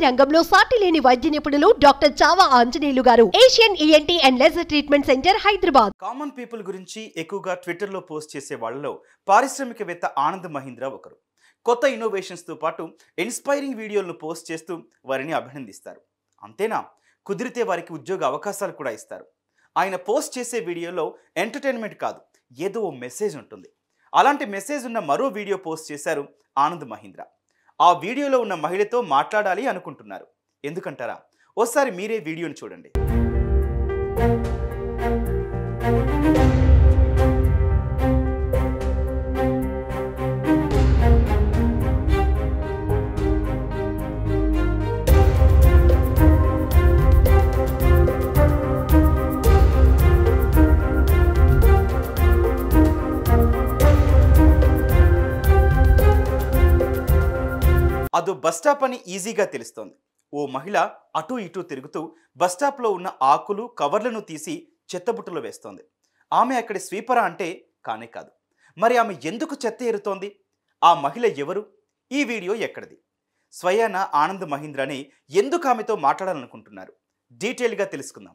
రంగంలో సాటి లేని వైద్య నిపుణులు doctor Chava Anjaneyulu garu Asian ENT and laser treatment centre Hyderabad common people గురించి ఎక్కువగా ట్విట్టర్లో పోస్ట్ చేసే వాళ్ళలో పారిశ్రామికవేత్త ఆనంద్ మహీంద్రా ఒకరు కొత్త ఇన్నోవేషన్స్తో పాటు ఇన్స్పైరింగ్ వీడియోలను పోస్ట్ చేస్తూ వారిని అభినందిస్తారు అంతేనా కుదిరితే వారికి ఉద్యోగ అవకాశాలు కూడా ఇస్తారు ఆయన పోస్ట్ చేసే వీడియోలో ఎంటర్టైన్మెంట్ కాదు ఏదో ఓ మెసేజ్ ఉంటుంది అలాంటి మెసేజ్ ఉన్న మరో వీడియో పోస్ట్ చేశారు ఆనంద్ మహీంద్రా ఆ వీడియోలో ఉన్న మహిళతో మాట్లాడాలి అనుకుంటున్నారు ఎందుకంటారా ఓసారి మీరే వీడియోని చూడండి అదో బస్టాప్ అని ఈజీగా తెలుస్తోంది ఓ మహిళ అటు ఇటు తిరుగుతూ బస్టాప్లో ఉన్న ఆకులు కవర్లను తీసి చెత్తబుట్టలో వేస్తోంది ఆమె అక్కడి స్వీపరా అంటే కానే కాదు మరి ఆమె ఎందుకు చెత్త ఏరుతోంది ఆ మహిళ ఎవరు ఈ వీడియో ఎక్కడిది స్వయాన ఆనంద్ మహీంద్రాని ఎందుకు ఆమెతో మాట్లాడాలనుకుంటున్నారు డీటెయిల్గా తెలుసుకుందాం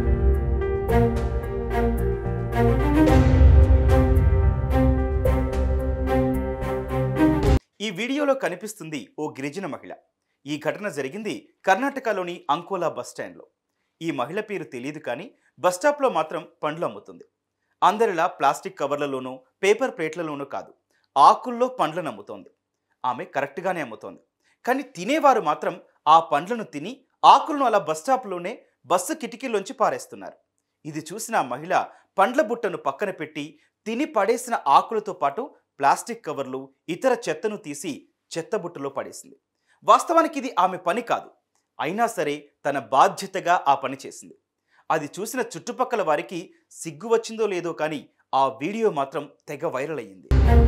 ఈ వీడియోలో కనిపిస్తుంది ఓ గిరిజన మహిళ ఈ ఘటన జరిగింది కర్ణాటకలోని అంకోలా బస్టాండ్లో ఈ మహిళ పేరు తెలియదు కానీ బస్టాప్లో మాత్రం పండ్లు అమ్ముతుంది అందరిలా ప్లాస్టిక్ కవర్లలోనూ పేపర్ ప్లేట్లలోనూ కాదు ఆకుల్లో పండ్లను అమ్ముతోంది ఆమె కరెక్ట్గానే అమ్ముతోంది కానీ తినేవారు మాత్రం ఆ పండ్లను తిని ఆకులను అలా బస్టాప్లోనే బస్సు కిటికీలోంచి పారేస్తున్నారు ఇది చూసిన ఆ మహిళ పండ్ల బుట్టను పక్కన పెట్టి తిని పడేసిన ఆకులతో పాటు ప్లాస్టిక్ కవర్లు ఇతర చెత్తను తీసి చెత్త బుట్టలో పడేసింది వాస్తవానికి ఇది ఆమె పని కాదు అయినా సరే తన బాధ్యతగా ఆ పని చేసింది అది చూసిన చుట్టుపక్కల వారికి సిగ్గు వచ్చిందో లేదో కానీ ఆ వీడియో మాత్రం తెగ వైరల్ అయ్యింది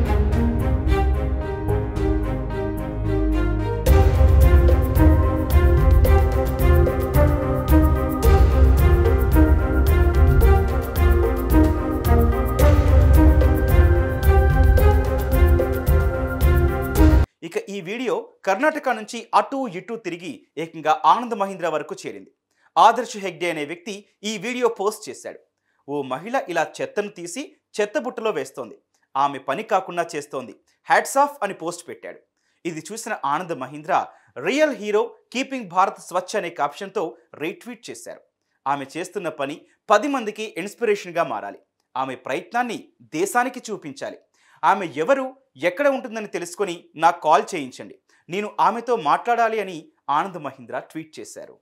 ఇక ఈ వీడియో కర్ణాటక నుంచి అటు ఇటు తిరిగి ఏకంగా ఆనంద్ మహీంద్రా వరకు చేరింది ఆదర్శ్ హెగ్డే అనే వ్యక్తి ఈ వీడియో పోస్ట్ చేశాడు ఓ మహిళ ఇలా చెత్తను తీసి చెత్త బుట్టలో వేస్తోంది ఆమె పని కాకుండా చేస్తోంది హ్యాట్స్ ఆఫ్ అని పోస్ట్ పెట్టాడు ఇది చూసిన Anand Mahindra real hero keeping Bharat Swachh అనే కాప్షన్తో రీట్వీట్ చేశారు ఆమె చేస్తున్న పని పది మందికి ఇన్స్పిరేషన్గా మారాలి ఆమె ప్రయత్నాన్ని దేశానికి చూపించాలి ఆమె ఎవరు ఎక్కడ ఉంటుందని తెలుసుకొని నాకు కాల్ చేయించండి నేను ఆమెతో మాట్లాడాలి అని ఆనంద్ మహీంద్రా ట్వీట్ చేశారు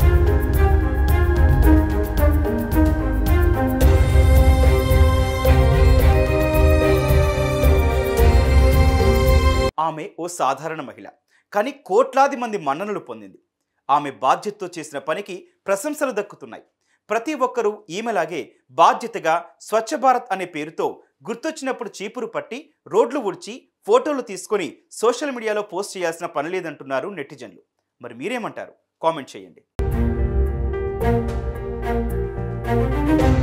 ఆమె ఓ సాధారణ మహిళ కానీ కోట్లాది మంది మన్ననలు పొందింది ఆమె బాధ్యతతో చేసిన పనికి ప్రశంసలు దక్కుతున్నాయి ప్రతి ఒక్కరూ ఈమెలాగే బాధ్యతగా స్వచ్ఛ భారత్ అనే పేరుతో గుర్తొచ్చినప్పుడు చీపురు పట్టి రోడ్లు ఉడిచి ఫోటోలు తీసుకొని సోషల్ మీడియాలో పోస్ట్ చేయాల్సిన పని లేదంటున్నారు నెటిజన్లు మరి మీరేమంటారు కామెంట్ చేయండి